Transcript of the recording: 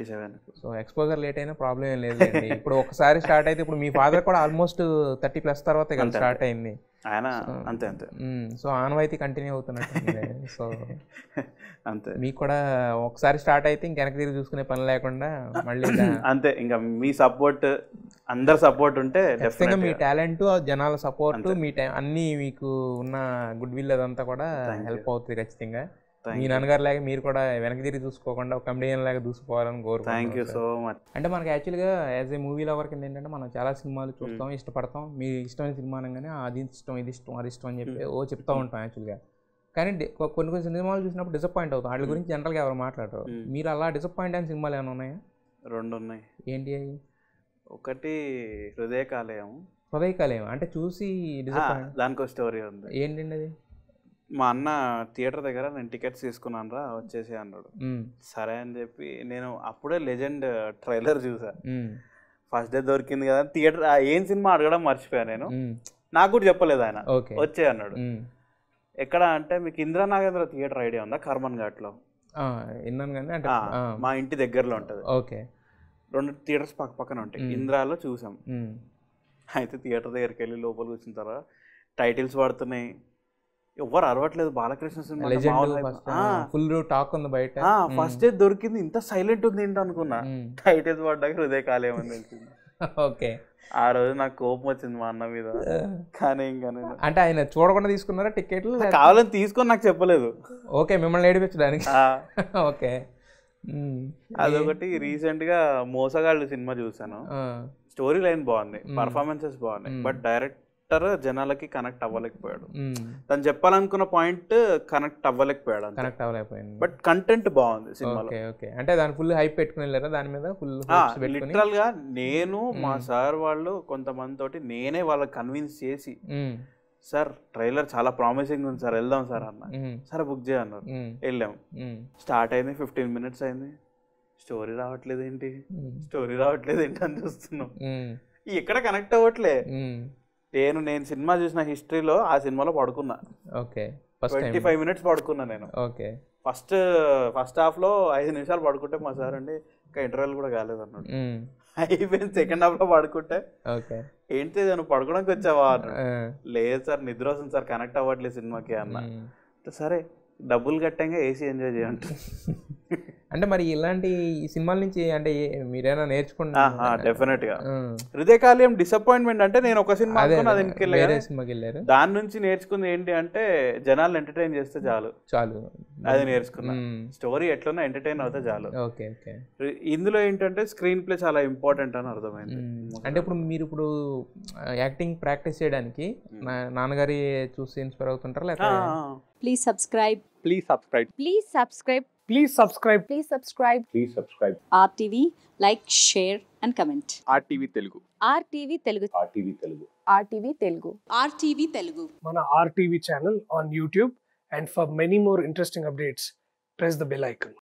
Seven so exposure late అయినా problem ఏం లేదు ఇప్పుడు ఒకసారి స్టార్ట్ అయితే ఇప్పుడు మీ ఫాదర్ కూడా ఆల్మోస్ట్ థర్టీ ప్లస్ తర్వాత కదా అంతే, స్టార్ట్ అయింది ఆయన అంతే అంతే సో ఆనవాయితీ కంటిన్యూ అవుతున్నట్టు సో అంతే మీకు కూడా ఒకసారి స్టార్ట్ అయితే ఇంక వెనక్కి తిరిగి చూసుకునే పని లేకుండా మళ్ళీ ఇలా అంతే ఇంకా మీ సపోర్ట్ అందరు సపోర్ట్ ఉంటే ఖచ్చితంగా మీ డెఫినెట్ టాలెంట్ జనాల సపోర్ట్ మీ టై- అన్ని మీకు ఉన్న గుడ్ విల్ అదంతా కూడా Thank హెల్ప్ you. అవుతుంది ఖచ్చితంగా Thank మీ నాన్నగారు లాగా మీరు కూడా వెనక్కి తిరిగి చూసుకోకుండా ఒక కమెడియన్ లాగా దూసుకోవాలని థ్యాంక్ యూ కోరుకుంటున్నాను సో మచ్ అంటే మనకి యాక్చువల్గా యాజ్ ఏ మూవీ లవర్ కింద ఏంటంటే మనం చాలా సినిమాలు చూస్తాం ఇష్టపడతాం మీ ఇష్టమైన సినిమా అనగానే "ఆ, అది ఇష్టం ఇది ఇష్టం అది ఇష్టం అని చెప్పి ఓ చెప్తా ఉంటాం యాక్చువల్గా కానీ డి- కొ- కొన్ని కొన్ని సినిమాలు చూసినప్పుడు డిసప్పాయింట్ అవుతాం వాటి గురించి జనరల్గా ఎవరు మాట్లాడరు Hmm. మీరు అలా డిసప్పాయింట్ అయిన సినిమాలు ఏమైనా ఉన్నాయా రెండు ఉన్నాయి ఏంటి అవి ఒకటి హృదయ కాలేయం హృదయకాలేం అంటే చూసి డిసప్పాయింట్ దానికి ఒక స్టోరీ ఉంది ఏంటండి అది మా అన్న థియేటర్ దగ్గర నేను టికెట్స్ తీసుకున్నాను రా వచ్చేసి అన్నాడు మ్మ్. సరే అని చెప్పి నేను అప్పుడే లెజెండ్ ట్రైలర్ చూసా మ్మ్. ఫస్ట్ డే దొరికింది కదా థియేటర్ ఏం సినిమా అడగడం మర్చిపోయా నేను మ్మ్. నాకు కూడా చెప్పలేదు ఆయన ఓకే వచ్చే అన్నాడు మ్మ్. ఎక్కడ అంటే మీకు ఇందిరా నాగేంద్ర థియేటర్ ఐడియా ఉందా కర్మన్ ఘాట్లో ఆ, విన్నాను కానీ అంటే ఆ, ఆ, మా ఇంటి దగ్గరలో ఉంటుంది ఓకే రెండు థియేటర్స్ పక్క పక్కన ఉంటాయి మ్మ్. ఇందిరాలో చూసాం మ్మ్. అయితే థియేటర్ దగ్గరికి వెళ్ళి లోపల కూర్చున్న తర్వాత టైటిల్స్ పడుతున్నాయి ఎవ్వరు అరవట్లేదు బాలకృష్ణ సినిమా అంటే లెజెండ్ మామూలు ఫస్ట్ hype. ఫుల్ టాక్ ఉంది బయట ఆ, ఫస్ట్ డే దొరికింది ఇంత సైలెంట్ ఉంది ఏంటి అనుకున్నా మ్మ్. టైటిల్స్ పడ్డాక హృదయ కాలేమని తెలిసింది ఓకే ఆ రోజు నాకు కోపం వచ్చింది మా అన్న మీద కానీ ఇంకా నేను అంటే ఆయన చూడకుండా తీసుకున్నారా టికెట్లు కావాలని తీసుకొని నాకు చెప్పలేదు ఓకే మిమ్మల్ని ఏడిపించడానికి ఆ, ఓకే మ్మ్. అదొకటి రీసెంట్ గా మోసగాళ్ళు సినిమా చూసాను ఆ, స్టోరీ లైన్ బాగుంది పర్ఫార్మెన్సెస్ బాగున్నాయి బట్ డైరెక్టర్ జనాలకి కనెక్ట్ అవ్వలేకపోయాడు మ్మ్. తను చెప్పాలనుకున్న పాయింట్ కనెక్ట్ అవ్వలేకపోయాడు అంతే కనెక్ట్ అవ్వలేకపోయింది బట్ కంటెంట్ బాగుంది సినిమాలో ఓకే ఓకే అంటే దాని ఫుల్ హైప్ పెట్టుకుని వెళ్ళారా దాని మీద ఫుల్ పెట్టుకుని లిటరల్ గా నేను మా సార్ వాళ్ళు కొంతమంది తోటి నేనే వాళ్ళకి కన్విన్స్ చేసి మ్మ్. సార్ ట్రైలర్ చాలా ప్రామిసింగ్ ఉంది సార్ వెళ్దాం సార్ అన్న మ్మ్. సరే బుక్ చేయన్నారు మ్మ్. వెళ్ళాం మ్మ్. స్టార్ట్ అయింది ఫిఫ్టీన్ మినిట్స్ అయింది స్టోరీ రావట్లేదు ఏంటి మ్మ్. స్టోరీ రావట్లేదు ఏంటి అని చూస్తున్నాం మ్మ్. ఎక్కడ కనెక్ట్ అవ్వట్లే మ్మ్. నేను నేను సినిమా చూసిన హిస్టరీలో ఆ సినిమాలో పడుకున్నా okay first twenty time five minutes పడుకున్నా నేను ఓకే ఫస్ట్ ఫస్ట్ హాఫ్లో ఐదు నిమిషాలు పడుకుంటే మా సార్ అండి ఇంకా ఇంటర్వెల్ కూడా కాలేదు అన్నాడు మ్మ్. అయిపోయింది సెకండ్ హాఫ్లో పడుకుంటే ఓకే ఏంటి నువ్వు పడుకోవడానికి వచ్చావా అన్నాడు ఆ, లేదు సార్ నిద్ర వస్తుంది సార్ కనెక్ట్ అవ్వట్లేదు సినిమాకి అన్న మ్మ్. సరే డబ్బులు కట్టంగా ఏసీ ఎంజాయ్ చేయండి అంటే మరి ఇలాంటి ఈ సినిమాల నుంచి అంటే ఏ- మీరేనా నేర్చుకున్నా డెఫినెట్ గా హృదయకాల్యం డిసప్పాయింట్మెంట్ అంటే నేను ఒక సినిమా అదే అనుకున్నా అది వెనక్కి వెళ్ళా వేరే కానీ సినిమాకి వెళ్ళారు దాని నుంచి నేర్చుకుంది ఏంటి అంటే జనాలు ఎంటర్టైన్ చేస్తే చాలు చాలు అది నేర్చుకున్నా మ్మ్. స్టోరీ ఎట్లన్నా ఎంటర్టైన్ అవుతే చాలు ఓకే ఓకే ఇందులో ఏంటంటే స్క్రీన్ ప్లే చాలా ఇంపార్టెంట్ అని అర్థమైంది మ్మ్. అంటే ఇప్పుడు మీరు ఇప్పుడు యాక్టింగ్ ప్రాక్టీస్ చేయడానికి నా నాన్నగారి చూసి ఇన్స్పైర్ అవుతుంటారా ఆ, లేకపోతే ఆ. Please subscribe. Please subscribe. Please subscribe. Please subscribe. Please subscribe. Please subscribe. RTV, like, share, and comment. RTV Telugu. RTV Telugu. RTV Telugu. RTV Telugu. RTV Telugu. మన RTV channel on YouTube. And for many more interesting updates, press the bell icon.